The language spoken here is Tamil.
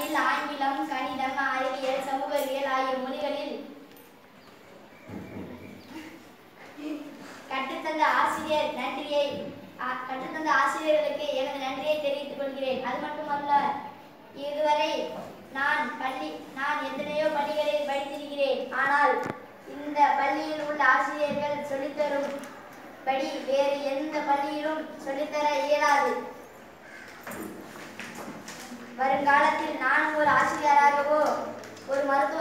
தமிழ் ஆங்கிலம் கணிதம் அறிவியல் சமூகவியல் ஆகிய மொழிகளில் கற்றுத்தந்த ஆசிரியர் நன்றியை ஆ- கற்றுத்தந்த ஆசிரியர்களுக்கு எனது நன்றியை தெரிவித்துக் கொள்கிறேன் அது மட்டுமல்ல இதுவரை நான் பள்ளி நான் எத்தனையோ பள்ளிகளில் படித்திருக்கிறேன் ஆனால் இந்த பள்ளியில் உள்ள ஆசிரியர்கள் சொல்லித்தரும் படி வேறு எந்த பள்ளியிலும் சொல்லித்தர இயலாது வருங்காலத்தில் நான் ஒரு ஆசிரியராகவோ ஒரு மருத்துவ